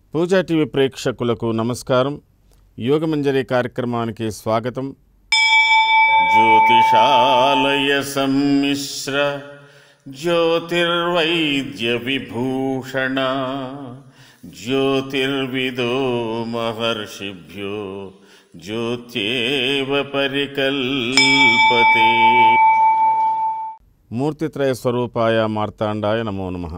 పూజా TV ప్రేక్షకులకు నమస్కారం యోగమంజరి కార్యక్రమానికి స్వాగతం జ్యోతిషాలయ సమ్మిశ్ర జ్యోతిర్వైద్య విభూషణ జ్యోతిర్విదో మహర్షిభ్యో జ్యోత్యేవ పరికల్పతే మూర్తిత్రయ స్వరూపాయ మార్తాండాయ నమో నమః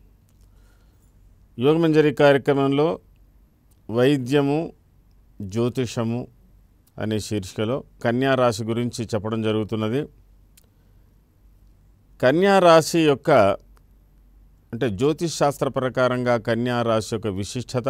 యోగమంజరి కార్యక్రమంలో వైద్యము జ్యోతిషము అనే శీర్షికలో కన్యా రాశి గురించి చెప్పడం జరుగుతున్నది కన్యా రాశి యొక్క అంటే జ్యోతిష్ శాస్త్ర ప్రకారంగా కన్యా రాశి యొక్క విశిష్టత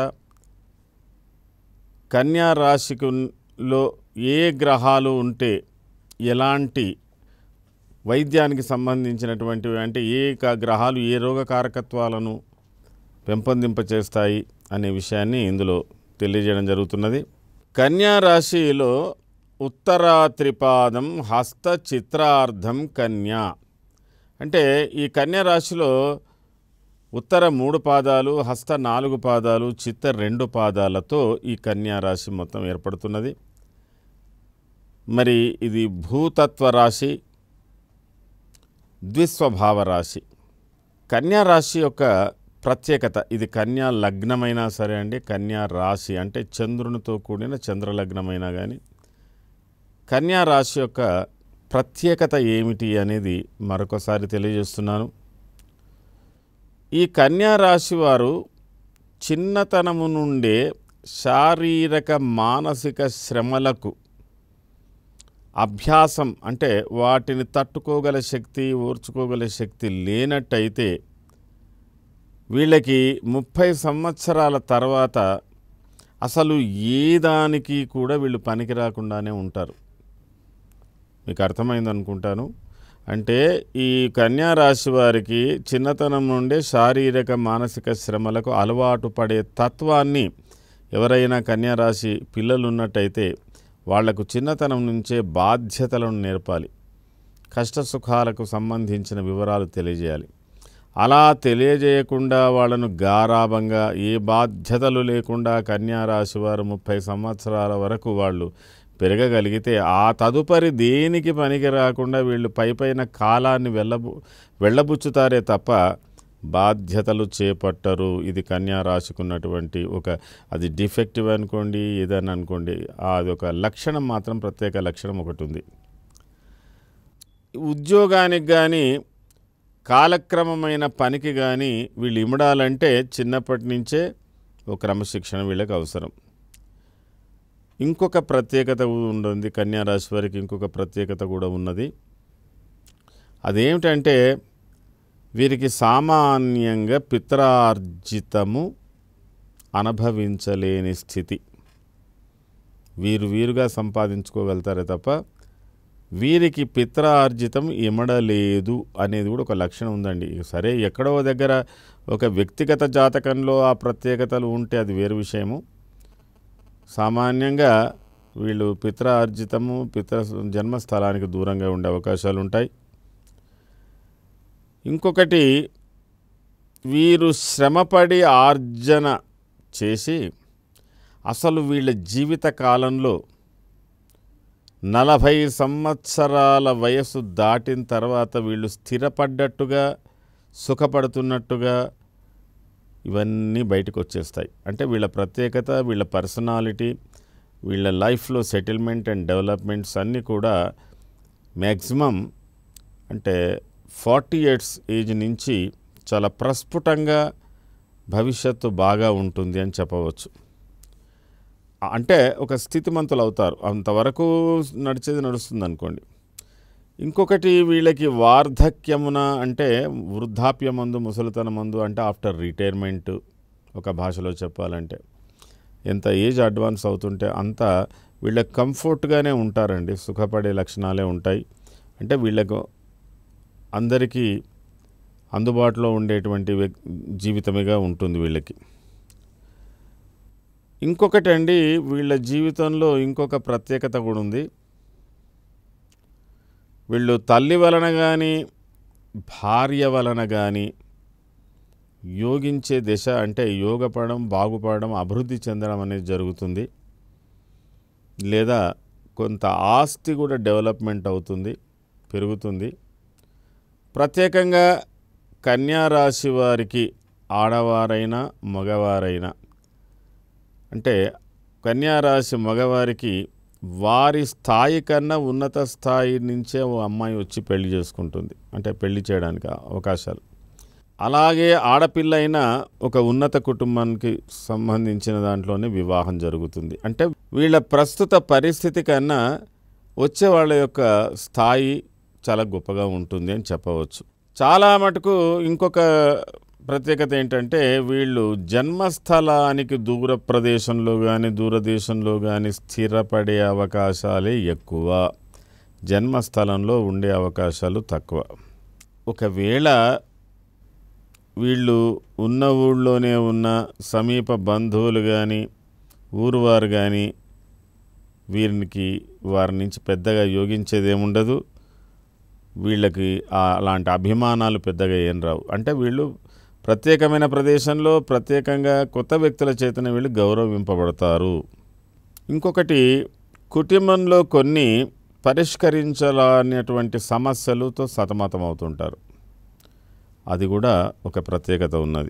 కన్యా రాశిలో ఏ గ్రహాలు ఉంటే ఎలాంటి వైద్యానికి సంబంధించినటువంటివి అంటే ఏ క- గ్రహాలు ఏ రోగ కారకత్వాలను పెంపొందింపచేస్తాయి అనే విషయాన్ని ఇందులో తెలియజేయడం జరుగుతున్నది కన్యా రాశిలో ఉత్తరా త్రిపాదం హస్త చిత్రార్థం కన్యా అంటే ఈ కన్యా రాశిలో ఉత్తర మూడు పాదాలు హస్త నాలుగు పాదాలు చిత్త రెండు పాదాలతో ఈ కన్యా రాశి మొత్తం ఏర్పడుతున్నది మరి ఇది భూతత్వ రాశి ద్విస్వభావ రాశి కన్యా రాశి యొక్క ప్రత్యేకత ఇది కన్యా లగ్నమైనా సరే అండి కన్యా రాశి అంటే చంద్రునితో కూడిన చంద్రలగ్నమైనా కానీ కన్యా రాశి యొక్క ప్రత్యేకత ఏమిటి అనేది మరొకసారి తెలియజేస్తున్నాను ఈ కన్యా రాశి వారు చిన్నతనము నుండే శారీరక మానసిక శ్రమలకు అభ్యాసం అంటే వాటిని తట్టుకోగల శక్తి ఓర్చుకోగల శక్తి లేనట్టయితే వీళ్ళకి ముప్పై సంవత్సరాల తర్వాత అసలు ఏ దానికి కూడా వీళ్ళు పనికి రాకుండానే ఉంటారు మీకు అర్థమైంది అనుకుంటాను అంటే ఈ కన్యా రాశి వారికి చిన్నతనం నుండే శారీరక మానసిక శ్రమలకు అలవాటు పడే తత్వాన్ని ఎవరైనా కన్యా రాశి పిల్లలు ఉన్నట్టయితే వాళ్లకు చిన్నతనం నుంచే బాధ్యతలను నేర్పాలి కష్ట సుఖాలకు సంబంధించిన వివరాలు తెలియజేయాలి అలా తెలియజేయకుండా వాళ్ళను గారాభంగా ఏ బాధ్యతలు లేకుండా కన్యా రాశి వారు ముప్పై సంవత్సరాల వరకు వాళ్ళు పెరగగలిగితే ఆ తదుపరి దేనికి పనికి రాకుండా వీళ్ళు పైపైన కాలాన్ని వెళ్ళబు వెళ్ళబుచ్చుతారే తప్ప బాధ్యతలు చేపట్టరు ఇది కన్యా రాశికున్నటువంటి ఒక అది డిఫెక్టివ్ అనుకోండి ఏదైనా అనుకోండి అది ఒక లక్షణం మాత్రం ప్రత్యేక లక్షణం ఒకటి ఉంది ఉద్యోగానికి కానీ కాలక్రమమైన పనికి కానీ వీళ్ళు ఇమడాలంటే చిన్నప్పటి నుంచే ఒక క్రమశిక్షణ వీళ్ళకి అవసరం ఇంకొక ప్రత్యేకత ఉంటుంది కన్యా రాశి వారికి ఇంకొక ప్రత్యేకత కూడా ఉన్నది అదేమిటంటే వీరికి సామాన్యంగా పిత్రార్జితము అనుభవించలేని స్థితి వీరు వీరుగా సంపాదించుకోగలుగుతారే తప్ప వీరికి పిత్రార్జితం ఇమడలేదు అనేది కూడా ఒక లక్షణం ఉందండి సరే ఎక్కడో దగ్గర ఒక వ్యక్తిగత జాతకంలో ఆ ప్రత్యేకతలు ఉంటే అది వేరు విషయము సామాన్యంగా వీళ్ళు పిత్రార్జితము పిత్ర జన్మస్థలానికి దూరంగా ఉండే అవకాశాలు ఉంటాయి ఇంకొకటి వీరు శ్రమపడి ఆర్జన చేసి అసలు వీళ్ళ జీవిత కాలంలో నలభై సంవత్సరాల వయసు దాటిన తర్వాత వీళ్ళు స్థిరపడ్డట్టుగా సుఖపడుతున్నట్టుగా ఇవన్నీ బయటకు వచ్చేస్తాయి అంటే వీళ్ళ ప్రత్యేకత వీళ్ళ పర్సనాలిటీ వీళ్ళ లైఫ్లో సెటిల్మెంట్ అండ్ డెవలప్మెంట్స్ అన్నీ కూడా మ్యాక్సిమం అంటే ఫార్టీ ఇయర్స్ ఏజ్ నుంచి చాలా ప్రస్ఫుటంగా భవిష్యత్తు బాగా ఉంటుంది అని చెప్పవచ్చు అంటే ఒక స్థితిమంతులు అవుతారు అంతవరకు నడిచేది నడుస్తుంది అనుకోండి ఇంకొకటి వీళ్ళకి వార్ధక్యమున అంటే వృద్ధాప్యమందు ముసలితనమందు అంటే ఆఫ్టర్ రిటైర్మెంట్ ఒక భాషలో చెప్పాలంటే ఎంత ఏజ్ అడ్వాన్స్ అవుతుంటే అంత వీళ్ళకి కంఫర్ట్గానే ఉంటారండి సుఖపడే లక్షణాలే ఉంటాయి అంటే వీళ్ళకు అందరికీ అందుబాటులో ఉండేటువంటి వ్యక్- జీవితమేగా ఉంటుంది వీళ్ళకి ఇంకొకటి అండి వీళ్ళ జీవితంలో ఇంకొక ప్రత్యేకత కూడా ఉంది వీళ్ళు తల్లి వలన కానీ భార్య వలన కానీ యోగించే దిశ అంటే యోగపడడం బాగుపడడం అభివృద్ధి చెందడం అనేది జరుగుతుంది లేదా కొంత ఆస్తి కూడా డెవలప్మెంట్ అవుతుంది పెరుగుతుంది ప్రత్యేకంగా కన్యా రాశి వారికి ఆడవారైనా మగవారైనా అంటే కన్యా రాశి మగవారికి వారి స్థాయి కన్నా ఉన్నత స్థాయి నుంచే ఓ అమ్మాయి వచ్చి పెళ్లి చేసుకుంటుంది అంటే పెళ్లి చేయడానికి అవకాశాలు అలాగే ఆడపిల్ల అయినా ఒక ఉన్నత కుటుంబానికి సంబంధించిన దాంట్లోనే వివాహం జరుగుతుంది అంటే వీళ్ళ ప్రస్తుత పరిస్థితి కన్నా వచ్చే వాళ్ళ యొక్క స్థాయి చాలా గొప్పగా ఉంటుంది అని చెప్పవచ్చు చాలా మటుకు ఇంకొక ప్రత్యేకత ఏంటంటే వీళ్ళు జన్మస్థలానికి దూర ప్రదేశంలో కానీ దూరదేశంలో కానీ స్థిరపడే అవకాశాలే ఎక్కువ జన్మస్థలంలో ఉండే అవకాశాలు తక్కువ ఒకవేళ వీళ్ళు ఉన్న ఊళ్ళోనే ఉన్న సమీప బంధువులు కానీ ఊరువారు కానీ వీరికి వారి నుంచి పెద్దగా యోగించేది ఏముండదు వీళ్ళకి ఆ- అలాంటి అభిమానాలు పెద్దగా ఏం రావు అంటే వీళ్ళు ప్రత్యేకమైన ప్రదేశంలో ప్రత్యేకంగా కొత్త వ్యక్తుల చేతనే వీళ్ళు గౌరవింపబడతారు ఇంకొకటి కుటుంబంలో కొన్ని పరిష్కరించాలనేటువంటి సమస్యలతో సతమతమవుతుంటారు అది కూడా ఒక ప్రత్యేకత ఉన్నది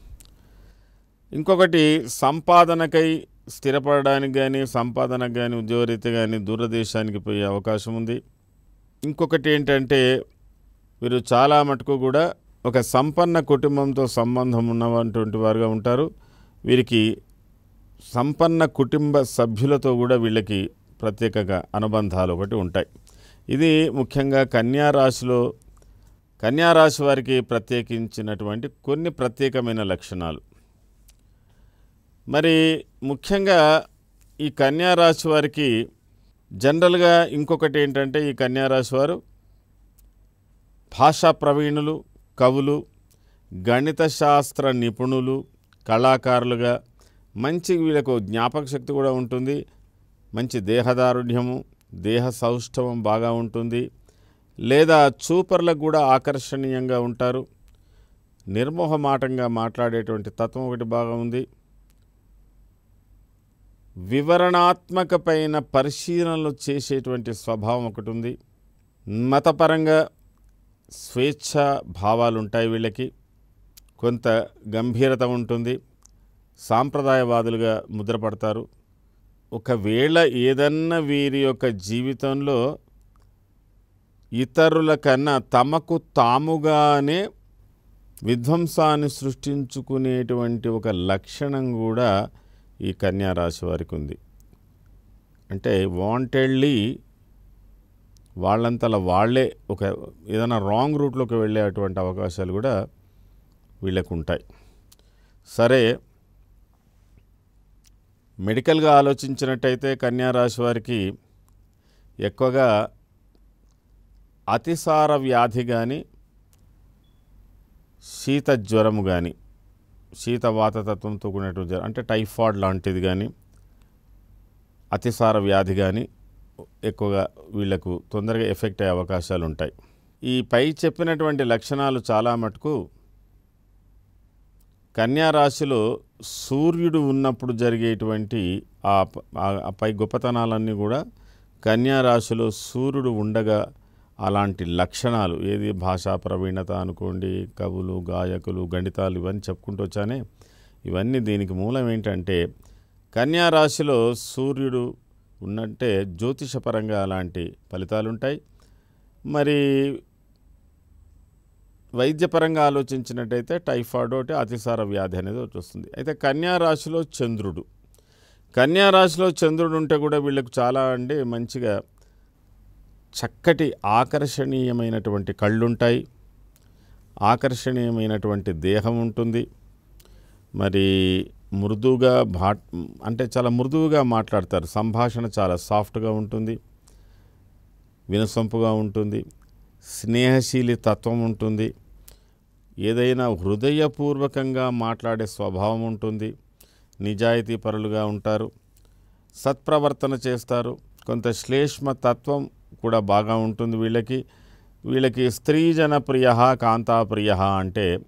ఇంకొకటి సంపాదనకై స్థిరపడడానికి కానీ సంపాదనకు కానీ ఉద్యోగరీత్యా కానీ దూరదేశానికి పోయే అవకాశం ఉంది ఇంకొకటి ఏంటంటే వీరు చాలా మటుకు కూడా ఒక సంపన్న కుటుంబంతో సంబంధం ఉన్నటువంటి వారుగా ఉంటారు వీరికి సంపన్న కుటుంబ సభ్యులతో కూడా వీళ్ళకి ప్రత్యేకంగా అనుబంధాలు ఒకటి ఉంటాయి ఇది ముఖ్యంగా కన్యా రాశిలో కన్యా రాశి వారికి ప్రత్యేకించినటువంటి కొన్ని ప్రత్యేకమైన లక్షణాలు మరి ముఖ్యంగా ఈ కన్యా రాశి వారికి జనరల్గా ఇంకొకటి ఏంటంటే ఈ కన్యా రాశి వారు భాషా ప్రవీణులు కవులు గణిత శాస్త్ర నిపుణులు కళాకారులుగా మంచి వీళ్ళకు జ్ఞాపక శక్తి కూడా ఉంటుంది మంచి దేహదారుఢ్యము దేహ సౌష్ఠవం బాగా ఉంటుంది లేదా చూపర్లకు కూడా ఆకర్షణీయంగా ఉంటారు నిర్మోహమాటంగా మాట్లాడేటువంటి తత్వం ఒకటి బాగా ఉంది వివరణాత్మక పైన పరిశీలనలు చేసేటువంటి స్వభావం ఒకటి ఉంది మతపరంగా స్వేచ్ఛ భావాలు ఉంటాయి వీళ్ళకి కొంత గంభీరత ఉంటుంది సాంప్రదాయవాదులుగా ముద్రపడతారు ఒకవేళ ఏదన్నా వీరి యొక్క జీవితంలో ఇతరుల కన్నా తమకు తాముగానే విధ్వంసాన్ని సృష్టించుకునేటువంటి ఒక లక్షణం కూడా ఈ కన్యా రాశి వారికి ఉంది అంటే వాంటెడ్లీ వాళ్ళంతలా వాళ్ళే ఒక ఏదైనా రాంగ్ రూట్లోకి వెళ్ళేటువంటి అవకాశాలు కూడా వీళ్ళకు ఉంటాయి సరే మెడికల్గా ఆలోచించినట్టయితే కన్యా రాశి వారికి ఎక్కువగా అతిసార వ్యాధి కానీ శీత జ్వరము కానీ శీత వాతతత్వంతో కూడినటువంటి జ్వరం అంటే టైఫాయిడ్ లాంటిది కానీ అతిసార వ్యాధి కానీ ఎక్కువగా వీళ్ళకు తొందరగా ఎఫెక్ట్ అయ్యే అవకాశాలు ఉంటాయి ఈ పై చెప్పినటువంటి లక్షణాలు చాలా మటుకు కన్యా రాశిలో సూర్యుడు ఉన్నప్పుడు జరిగేటువంటి ఆ ప- ఆ- ఆ పై గొప్పతనాలన్నీ కూడా కన్యా రాశిలో సూర్యుడు ఉండగా అలాంటి లక్షణాలు ఏది భాషా ప్రవీణత అనుకోండి కవులు గాయకులు గణితాలు ఇవన్నీ చెప్పుకుంటూ వచ్చానే ఇవన్నీ దీనికి మూలం ఏంటంటే కన్యా రాశిలో సూర్యుడు ఉన్నట్టే జ్యోతిషపరంగా అలాంటి ఫలితాలు ఉంటాయి మరి వైద్యపరంగా ఆలోచించినట్టయితే టైఫాయిడ్ ఒకటి అతిసార వ్యాధి అనేది ఒకటి వస్తుంది అయితే కన్యా రాశిలో చంద్రుడు కన్యా రాశిలో చంద్రుడు ఉంటే కూడా వీళ్ళకు చాలా అంటే మంచిగా చక్కటి ఆకర్షణీయమైనటువంటి కళ్ళుంటాయి ఆకర్షణీయమైనటువంటి దేహం ఉంటుంది మరి మృదువుగా భా అంటే చాలా మృదువుగా మాట్లాడతారు సంభాషణ చాలా సాఫ్ట్గా ఉంటుంది వినసొంపుగా ఉంటుంది స్నేహశీలి తత్వం ఉంటుంది ఏదైనా హృదయపూర్వకంగా మాట్లాడే స్వభావం ఉంటుంది నిజాయితీ పరులుగా ఉంటారు సత్ప్రవర్తన చేస్తారు కొంత శ్లేష్మ తత్వం కూడా బాగా ఉంటుంది వీళ్ళకి వీళ్ళకి స్త్రీజన ప్రియ కాంతా ప్రియ అంటే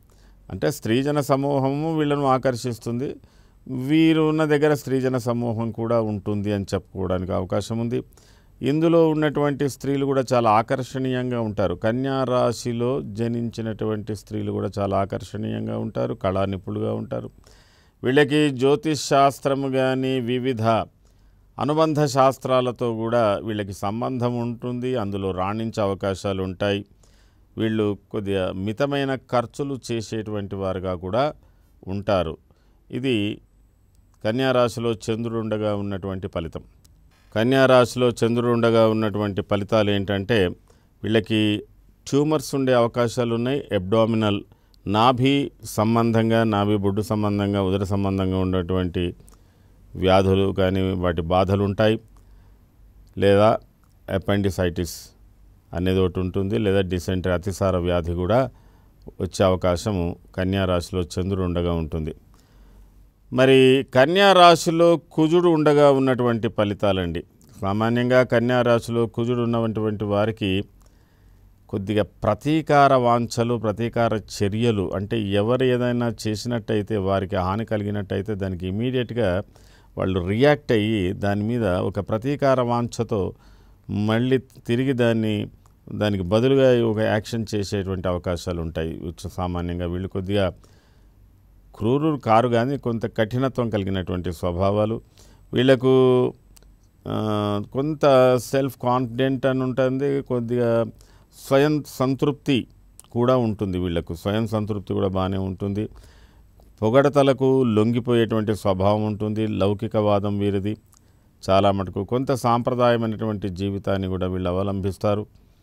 అంటే స్త్రీజన సమూహము వీళ్ళను ఆకర్షిస్తుంది వీరు ఉన్న దగ్గర స్త్రీజన సమూహం కూడా ఉంటుంది అని చెప్పుకోవడానికి అవకాశం ఉంది ఇందులో ఉన్నటువంటి స్త్రీలు కూడా చాలా ఆకర్షణీయంగా ఉంటారు కన్యా రాశిలో జనించినటువంటి స్త్రీలు కూడా చాలా ఆకర్షణీయంగా ఉంటారు కళా నిపుణులుగా ఉంటారు వీళ్ళకి జ్యోతిష్ శాస్త్రము కానీ వివిధ అనుబంధ శాస్త్రాలతో కూడా వీళ్ళకి సంబంధం ఉంటుంది అందులో రాణించే అవకాశాలు ఉంటాయి వీళ్ళు కొద్దిగా మితమైన ఖర్చులు చేసేటువంటి వారుగా కూడా ఉంటారు ఇది కన్యారాశిలో చంద్రుడు ఉండగా ఉన్నటువంటి ఫలితం కన్యారాశిలో చంద్రుడు ఉండగా ఉన్నటువంటి ఫలితాలు ఏంటంటే వీళ్ళకి ట్యూమర్స్ ఉండే అవకాశాలు ఉన్నాయి ఎబ్డామినల్ నాభి సంబంధంగా నాభి బొడ్డు సంబంధంగా ఉదర సంబంధంగా ఉన్నటువంటి వ్యాధులు కానీ వాటి బాధలు ఉంటాయి లేదా అపెండిసైటిస్ అనేది ఒకటి ఉంటుంది లేదా డిసెంటరీ అతిసార వ్యాధి కూడా వచ్చే అవకాశము కన్యా రాశిలో చంద్రుడు ఉండగా ఉంటుంది మరి కన్యా రాశిలో కుజుడు ఉండగా ఉన్నటువంటి ఫలితాలండి సామాన్యంగా కన్యా రాశిలో కుజుడు ఉన్నటువంటి వారికి కొద్దిగా ప్రతీకార వాంఛలు ప్రతీకార చర్యలు అంటే ఎవరు ఏదైనా చేసినట్టయితే వారికి హాని కలిగినట్టయితే దానికి ఇమీడియట్గా వాళ్ళు రియాక్ట్ అయ్యి దాని మీద ఒక ప్రతీకార వాంఛతో మళ్ళీ తిరిగి దాన్ని దానికి బదులుగా ఒక యాక్షన్ చేసేటువంటి అవకాశాలు ఉంటాయి ఉచ్చ- సామాన్యంగా వీళ్ళు కొద్దిగా క్రూరులు కారు కానీ కొంత కఠినత్వం కలిగినటువంటి స్వభావాలు వీళ్ళకు ఆ, కొంత సెల్ఫ్ కాన్ఫిడెంట్ అని ఉంటుంది కొద్దిగా స్వయం సంతృప్తి కూడా ఉంటుంది వీళ్ళకు స్వయం సంతృప్తి కూడా బాగానే ఉంటుంది పొగడతలకు లొంగిపోయేటువంటి స్వభావం ఉంటుంది లౌకికవాదం వీరిది చాలా మటుకు కొంత సాంప్రదాయమైనటువంటి జీవితాన్ని కూడా వీళ్ళు అవలంబిస్తారు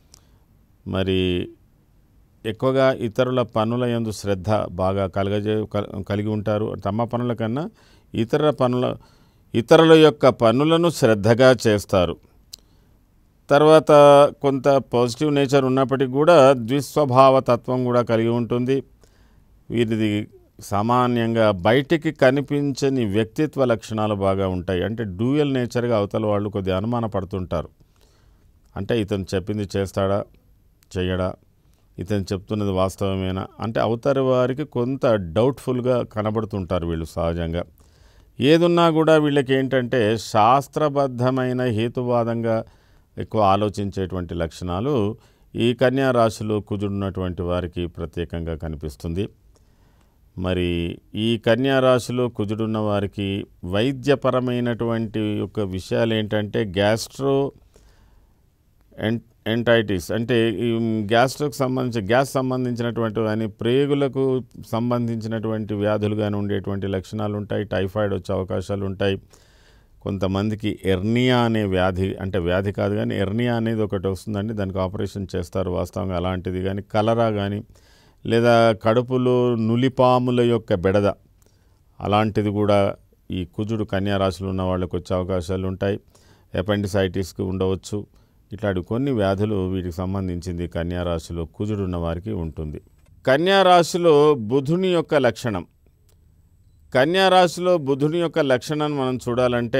మరి ఎక్కువగా ఇతరుల పనుల యందు శ్రద్ధ బాగా కలగజే కల్- కలిగి ఉంటారు తమ పనుల కన్నా ఇతర పనుల ఇతరుల యొక్క పనులను శ్రద్ధగా చేస్తారు తర్వాత కొంత పాజిటివ్ నేచర్ ఉన్నప్పటికీ కూడా ద్విస్వభావ తత్వం కూడా కలిగి ఉంటుంది వీరిది సామాన్యంగా బయటికి కనిపించని వ్యక్తిత్వ లక్షణాలు బాగా ఉంటాయి అంటే డ్యూయల్ నేచర్గా అవతల వాళ్ళు కొద్దిగా అనుమాన పడుతుంటారు అంటే ఇతను చెప్పింది చేస్తాడా చెయ్యడా ఇతను చెప్తున్నది వాస్తవమేనా అంటే అవతలి వారికి కొంత డౌట్ఫుల్గా కనబడుతుంటారు వీళ్ళు సహజంగా ఏదున్నా కూడా వీళ్ళకి ఏంటంటే శాస్త్రబద్ధమైన హేతువాదంగా ఎక్కువ ఆలోచించేటువంటి లక్షణాలు ఈ కన్యా రాశిలో కుజుడున్నటువంటి వారికి ప్రత్యేకంగా కనిపిస్తుంది మరి ఈ కన్యా రాశిలో కుజుడున్న వారికి వైద్యపరమైనటువంటి యొక్క విషయాలు ఏంటంటే గ్యాస్ట్రో ఎన్ ఎంటైటిస్ అంటే ఈ గ్యాస్ట్రోకి సంబంధించి గ్యాస్ సంబంధించినటువంటి కానీ ప్రేగులకు సంబంధించినటువంటి వ్యాధులు కానీ ఉండేటువంటి లక్షణాలు ఉంటాయి టైఫాయిడ్ వచ్చే అవకాశాలు ఉంటాయి కొంతమందికి ఎర్నియా అనే వ్యాధి అంటే వ్యాధి కాదు కానీ ఎర్నియా అనేది ఒకటి వస్తుందండి దానికి ఆపరేషన్ చేస్తారు వాస్తవంగా అలాంటిది కానీ కలరా కానీ లేదా కడుపులో నులిపాముల యొక్క బెడద అలాంటిది కూడా ఈ కుజుడు కన్యా రాశిలో ఉన్న వాళ్ళకి వచ్చే అవకాశాలు ఉంటాయి ఎపెండిసైటిస్కి ఉండవచ్చు ఇట్లాంటి కొన్ని వ్యాధులు వీటికి సంబంధించింది కన్యా రాశిలో కుజుడు ఉన్న వారికి ఉంటుంది కన్యా రాశిలో బుధుని యొక్క లక్షణం కన్యా రాశిలో బుధుని యొక్క లక్షణాన్ని మనం చూడాలంటే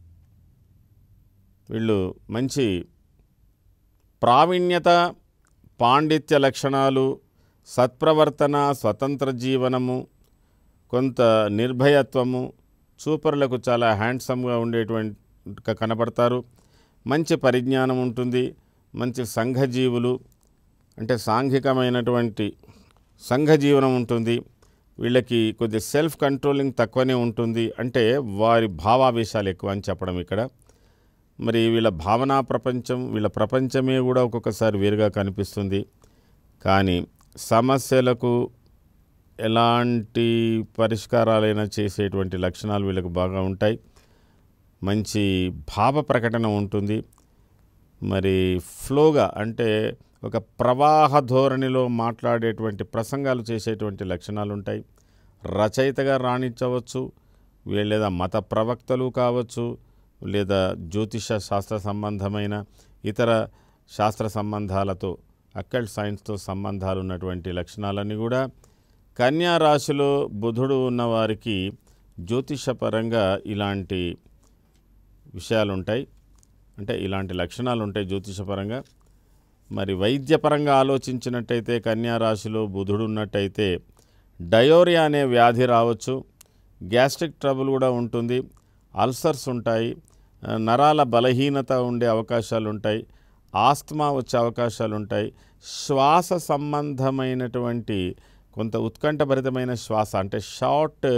వీళ్ళు మంచి ప్రావీణ్యత పాండిత్య లక్షణాలు సత్ప్రవర్తన స్వతంత్ర జీవనము కొంత నిర్భయత్వము చూపరులకు చాలా హ్యాండ్సమ్గా ఉండేటువంటి కనపడతారు మంచి పరిజ్ఞానం ఉంటుంది మంచి సంఘజీవులు అంటే సాంఘికమైనటువంటి సంఘజీవనం ఉంటుంది వీళ్ళకి కొద్ది సెల్ఫ్ కంట్రోలింగ్ తక్కువనే ఉంటుంది అంటే వారి భావావేశాలు ఎక్కువ అని చెప్పడం ఇక్కడ మరి వీళ్ళ భావనా ప్రపంచం వీళ్ళ ప్రపంచమే కూడా ఒక్కొక్కసారి వేరుగా కనిపిస్తుంది కానీ సమస్యలకు ఎలాంటి పరిష్కారాలైనా చేసేటువంటి లక్షణాలు వీళ్ళకు బాగా ఉంటాయి మంచి భావ ప్రకటన ఉంటుంది మరి ఫ్లోగా అంటే ఒక ప్రవాహ ధోరణిలో మాట్లాడేటువంటి ప్రసంగాలు చేసేటువంటి లక్షణాలు ఉంటాయి రచయితగా రాణించవచ్చు వీ- లేదా మత ప్రవక్తలు కావచ్చు లేదా జ్యోతిష శాస్త్ర సంబంధమైన ఇతర శాస్త్ర సంబంధాలతో అక్కల్ సైన్స్తో సంబంధాలు ఉన్నటువంటి లక్షణాలన్నీ కూడా కన్యా రాశిలో బుధుడు ఉన్నవారికి జ్యోతిషపరంగా ఇలాంటి విషయాలు ఉంటాయి అంటే ఇలాంటి లక్షణాలు ఉంటాయి జ్యోతిషపరంగా మరి వైద్యపరంగా ఆలోచించినట్టయితే కన్యా రాశిలో బుధుడు ఉన్నట్టయితే డయోరియా అనే వ్యాధి రావచ్చు గ్యాస్ట్రిక్ ట్రబుల్ కూడా ఉంటుంది అల్సర్స్ ఉంటాయి ఆ, నరాల బలహీనత ఉండే అవకాశాలు ఉంటాయి ఆస్తమా వచ్చే అవకాశాలు ఉంటాయి శ్వాస సంబంధమైనటువంటి కొంత ఉత్కంఠభరితమైన శ్వాస అంటే షార్ట్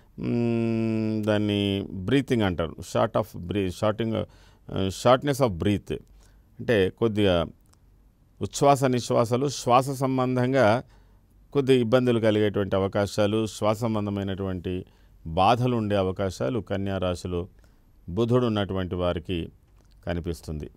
మ్, దాన్ని బ్రీతింగ్ అంటారు షార్ట్ ఆఫ్ బ్రీ షార్టింగ్ షార్ట్నెస్ ఆఫ్ బ్రీత్ అంటే కొద్దిగా ఉచ్ఛ్వాస నిశ్వాసాలు శ్వాస సంబంధంగా కొద్ది ఇబ్బందులు కలిగేటువంటి అవకాశాలు శ్వాస సంబంధమైనటువంటి బాధలు ఉండే అవకాశాలు కన్యా రాశిలో బుధుడు ఉన్నటువంటి వారికి కనిపిస్తుంది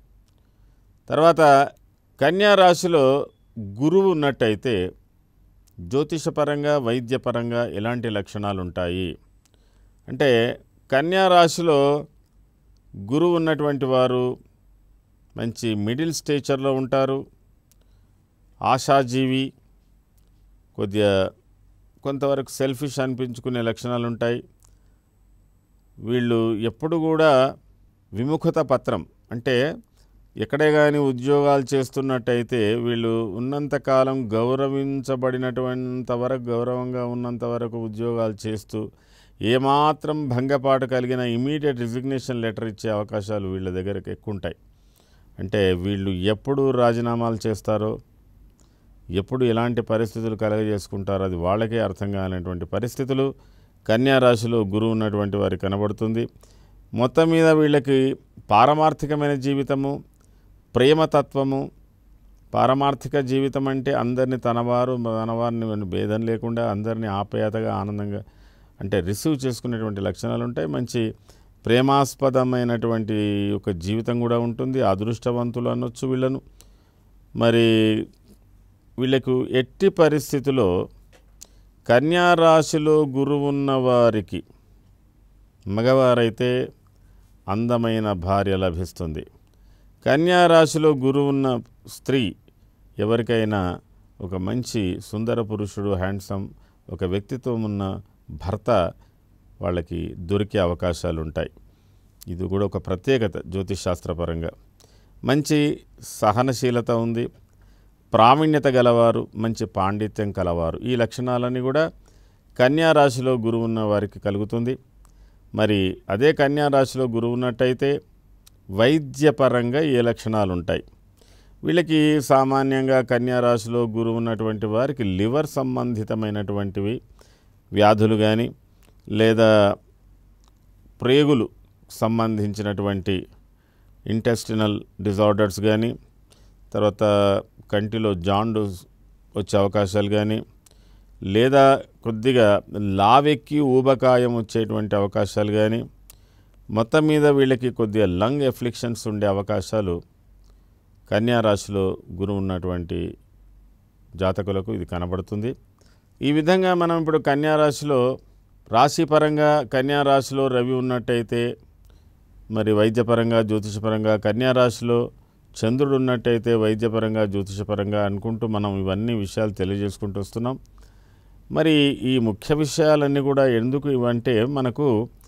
తర్వాత కన్యా రాశిలో గురువు ఉన్నట్టయితే జ్యోతిషపరంగా వైద్యపరంగా ఎలాంటి లక్షణాలు ఉంటాయి అంటే కన్యా రాశిలో గురువు ఉన్నటువంటి వారు మంచి మిడిల్ స్టేచర్లో ఉంటారు ఆశాజీవి కొద్దిగా కొంతవరకు సెల్ఫిష్ అనిపించుకునే లక్షణాలు ఉంటాయి వీళ్ళు ఎప్పుడు కూడా విముఖత పత్రం అంటే ఎక్కడే కానీ ఉద్యోగాలు చేస్తున్నట్టయితే వీళ్ళు ఉన్నంతకాలం గౌరవించబడినటువంటి వరకు గౌరవంగా ఉన్నంత వరకు ఉద్యోగాలు చేస్తూ ఏమాత్రం భంగపాటు కలిగిన ఇమీడియట్ రిజిగ్నేషన్ లెటర్ ఇచ్చే అవకాశాలు వీళ్ళ దగ్గరకు ఎక్కువ ఉంటాయి అంటే వీళ్ళు ఎప్పుడు రాజీనామాలు చేస్తారో ఎప్పుడు ఎలాంటి పరిస్థితులు కలగజేసుకుంటారో అది వాళ్ళకే అర్థం కానటువంటి పరిస్థితులు కన్యా రాశిలో గురువు ఉన్నటువంటి వారికి కనబడుతుంది మొత్తం మీద వీళ్ళకి పారమార్థికమైన జీవితము ప్రేమతత్వము పారమార్థిక జీవితం అంటే అందరినీ తనవారు తనవారిని భేదం లేకుండా అందరినీ ఆప్యాయతగా ఆనందంగా అంటే రిసీవ్ చేసుకునేటువంటి లక్షణాలు ఉంటాయి మంచి ప్రేమాస్పదమైనటువంటి ఒక జీవితం కూడా ఉంటుంది అదృష్టవంతులు అనొచ్చు వీళ్ళను మరి వీళ్ళకు ఎట్టి పరిస్థితిలో కన్యా రాశిలో గురువు ఉన్న వారికి మగవారైతే అందమైన భార్య లభిస్తుంది కన్యా రాశిలో గురువు ఉన్న స్త్రీ ఎవరికైనా ఒక మంచి సుందర పురుషుడు హ్యాండ్సమ్ ఒక వ్యక్తిత్వం ఉన్న భర్త వాళ్ళకి దొరికే అవకాశాలు ఉంటాయి ఇది కూడా ఒక ప్రత్యేకత జ్యోతిషాస్త్రపరంగా మంచి సహనశీలత ఉంది ప్రావీణ్యత గలవారు మంచి పాండిత్యం కలవారు ఈ లక్షణాలన్నీ కూడా కన్యా రాశిలో గురువు ఉన్న వారికి కలుగుతుంది మరి అదే కన్యా రాశిలో గురువు ఉన్నట్టయితే వైద్యపరంగా ఏ లక్షణాలు ఉంటాయి వీళ్ళకి సామాన్యంగా కన్యా రాశిలో గురువు ఉన్నటువంటి వారికి లివర్ సంబంధితమైనటువంటివి వ్యాధులు కానీ లేదా ప్రేగులు సంబంధించినటువంటి ఇంటెస్టినల్ డిజార్డర్స్ కానీ తర్వాత కంటిలో జాండూస్ వచ్చే అవకాశాలు కానీ లేదా కొద్దిగా లావెక్కి ఊబకాయం వచ్చేటువంటి అవకాశాలు కానీ మొత్తం మీద వీళ్ళకి కొద్దిగా లంగ్ ఎఫ్లిక్షన్స్ ఉండే అవకాశాలు కన్యా రాశిలో గురువు ఉన్నటువంటి జాతకులకు ఇది కనబడుతుంది ఈ విధంగా మనం ఇప్పుడు కన్యా రాశిలో రాశిపరంగా కన్యా రాశిలో రవి ఉన్నట్టయితే మరి వైద్యపరంగా జ్యోతిషపరంగా కన్యా రాశిలో చంద్రుడు ఉన్నట్టయితే వైద్యపరంగా జ్యోతిషపరంగా అనుకుంటూ మనం ఇవన్నీ విషయాలు తెలియజేసుకుంటూ వస్తున్నాం మరి ఈ ముఖ్య విషయాలన్నీ కూడా ఎందుకు ఇవంటే మనకు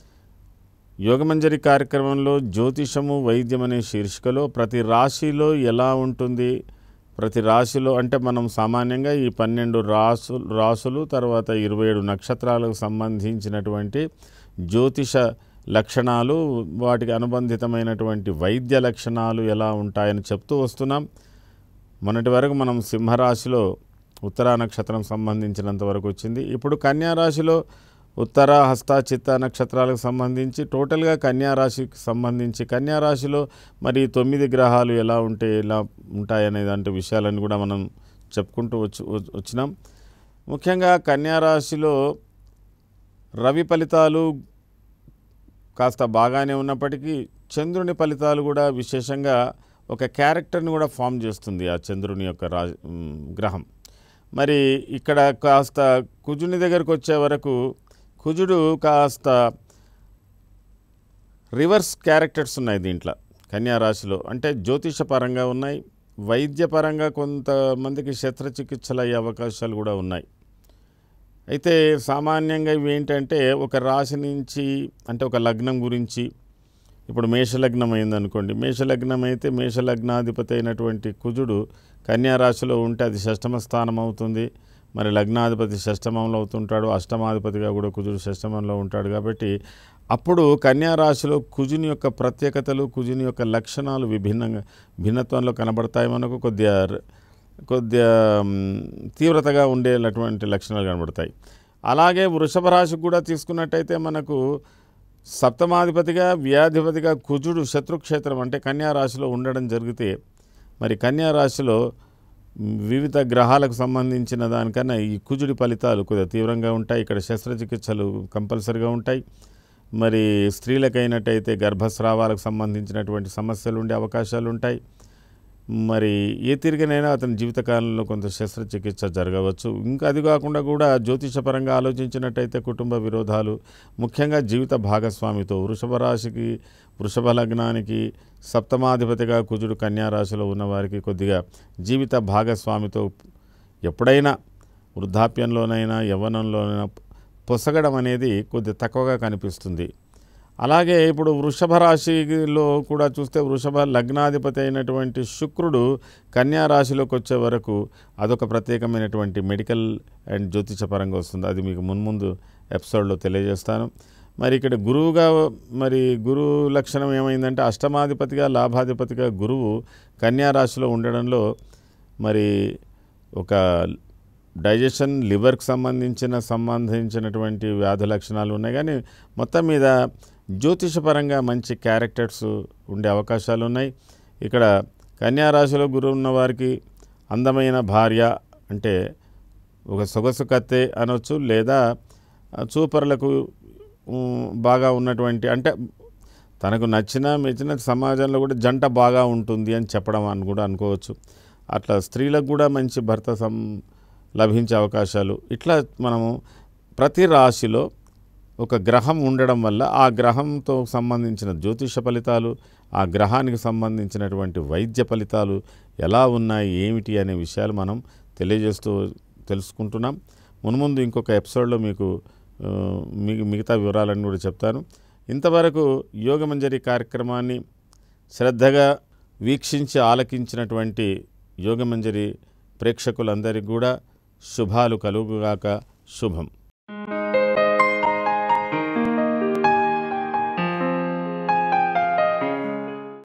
యోగమంజరి కార్యక్రమంలో జ్యోతిషము వైద్యం అనే శీర్షికలో ప్రతి రాశిలో ఎలా ఉంటుంది ప్రతి రాశిలో అంటే మనం సామాన్యంగా ఈ పన్నెండు రాసు రాసులు తర్వాత ఇరవై ఏడు నక్షత్రాలకు సంబంధించినటువంటి జ్యోతిష లక్షణాలు వాటికి అనుబంధితమైనటువంటి వైద్య లక్షణాలు ఎలా ఉంటాయని చెప్తూ వస్తున్నాం మొన్నటి వరకు మనం సింహరాశిలో ఉత్తరా నక్షత్రం సంబంధించినంత వరకు వచ్చింది ఇప్పుడు కన్యా రాశిలో ఉత్తర హస్త చిత్త నక్షత్రాలకు సంబంధించి టోటల్గా కన్యా రాశికి సంబంధించి కన్యా రాశిలో మరి తొమ్మిది గ్రహాలు ఎలా ఉంటే ఎలా ఉంటాయనే దాంటి విషయాలన్నీ కూడా మనం చెప్పుకుంటూ వచ్చి వచ్చినాం ముఖ్యంగా కన్యా రాశిలో రవి ఫలితాలు కాస్త బాగానే ఉన్నప్పటికీ చంద్రుని ఫలితాలు కూడా విశేషంగా ఒక క్యారెక్టర్ని కూడా ఫామ్ చేస్తుంది ఆ చంద్రుని యొక్క రా ఉమ్, గ్రహం మరి ఇక్కడ కాస్త కుజుని దగ్గరకు వచ్చే వరకు కుజుడు కాస్త రివర్స్ క్యారెక్టర్స్ ఉన్నాయి దీంట్లో కన్యా రాశిలో అంటే జ్యోతిష పరంగా ఉన్నాయి వైద్యపరంగా కొంతమందికి శస్త్రచికిత్సలు అయ్యే అవకాశాలు కూడా ఉన్నాయి అయితే సామాన్యంగా ఇవి ఏంటంటే ఒక రాశి నుంచి అంటే ఒక లగ్నం గురించి ఇప్పుడు మేషలగ్నం అయిందనుకోండి మేషలగ్నం అయితే మేషలగ్నాధిపతి అయినటువంటి కుజుడు కన్యా రాశిలో ఉంటే అది షష్టమ స్థానం అవుతుంది మరి లగ్నాధిపతి షష్టమంలో అవుతుంటాడు అష్టమాధిపతిగా కూడా కుజుడు షష్టమంలో ఉంటాడు కాబట్టి అప్పుడు కన్యా రాశిలో కుజుని యొక్క ప్రత్యేకతలు కుజుని యొక్క లక్షణాలు విభిన్నంగా భిన్నత్వంలో కనబడతాయి మనకు కొద్దిగా ర- కొద్దిగా మ్, తీవ్రతగా ఉండేటటువంటి లక్షణాలు కనబడతాయి అలాగే వృషభ రాశికి కూడా తీసుకున్నట్టయితే మనకు సప్తమాధిపతిగా వ్యాధిపతిగా కుజుడు శత్రుక్షేత్రం అంటే కన్యా రాశిలో ఉండడం జరిగితే మరి కన్యా రాశిలో వివిధ గ్రహాలకు సంబంధించిన దానికన్నా ఈ కుజుడి ఫలితాలు కొద్దిగా తీవ్రంగా ఉంటాయి ఇక్కడ శస్త్రచికిత్సలు కంపల్సరిగా ఉంటాయి మరి స్త్రీలకైనట్టయితే గర్భస్రావాలకు సంబంధించినటువంటి సమస్యలు ఉండే అవకాశాలు ఉంటాయి మరి ఏ తిరిగినైనా అతని జీవితకాలంలో కొంత శస్త్రచికిత్స జరగవచ్చు ఇంకా అది కాకుండా కూడా జ్యోతిషపరంగా ఆలోచించినట్టయితే కుటుంబ విరోధాలు ముఖ్యంగా జీవిత భాగస్వామితో వృషభ రాశికి వృషభ లగ్నానికి సప్తమాధిపతిగా కుజుడు కన్యా రాశిలో ఉన్నవారికి కొద్దిగా జీవిత భాగస్వామితో ఎప్పుడైనా వృద్ధాప్యంలోనైనా యవ్వనంలోనైనా పొసగడం అనేది కొద్ది తక్కువగా కనిపిస్తుంది అలాగే ఇప్పుడు వృషభ రాశిలో కూడా చూస్తే వృషభ లగ్నాధిపతి అయినటువంటి శుక్రుడు కన్యా రాశిలోకి వచ్చే వరకు అదొక ప్రత్యేకమైనటువంటి మెడికల్ అండ్ జ్యోతిషపరంగా వస్తుంది అది మీకు మున్ముందు ఎపిసోడ్లో తెలియజేస్తాను మరి ఇక్కడ గురువుగా మరి గురువు లక్షణం ఏమైందంటే అష్టమాధిపతిగా లాభాధిపతిగా గురువు కన్యా రాశిలో ఉండడంలో మరి ఒక డైజెషన్ లివర్కి సంబంధించిన సంబంధించినటువంటి వ్యాధి లక్షణాలు ఉన్నాయి కానీ మొత్తం మీద జ్యోతిషపరంగా మంచి క్యారెక్టర్స్ ఉండే అవకాశాలు ఉన్నాయి ఇక్కడ కన్యా రాశిలో గురువు ఉన్న వారికి అందమైన భార్య అంటే ఒక సొగసు కత్తే అనొచ్చు లేదా ఆ, చూపరులకు ఉమ్, బాగా ఉన్నటువంటి అంటే తనకు నచ్చిన మెచ్చిన సమాజంలో కూడా జంట బాగా ఉంటుంది అని చెప్పడం అని కూడా అనుకోవచ్చు అట్లా స్త్రీలకు కూడా మంచి భర్త సం లభించే అవకాశాలు ఇట్లా మనము ప్రతి రాశిలో ఒక గ్రహం ఉండడం వల్ల ఆ గ్రహంతో సంబంధించిన జ్యోతిష ఫలితాలు ఆ గ్రహానికి సంబంధించినటువంటి వైద్య ఫలితాలు ఎలా ఉన్నాయి ఏమిటి అనే విషయాలు మనం తెలియజేస్తూ తెలుసుకుంటున్నాం మున్ముందు ఇంకొక ఎపిసోడ్లో మీకు ఆ, మీ- మిగతా వివరాలన్నీ కూడా చెప్తాను ఇంతవరకు యోగమంజరి కార్యక్రమాన్ని శ్రద్ధగా వీక్షించి ఆలకించినటువంటి యోగమంజరి ప్రేక్షకులందరికీ కూడా శుభాలు కలుగుగాక శుభం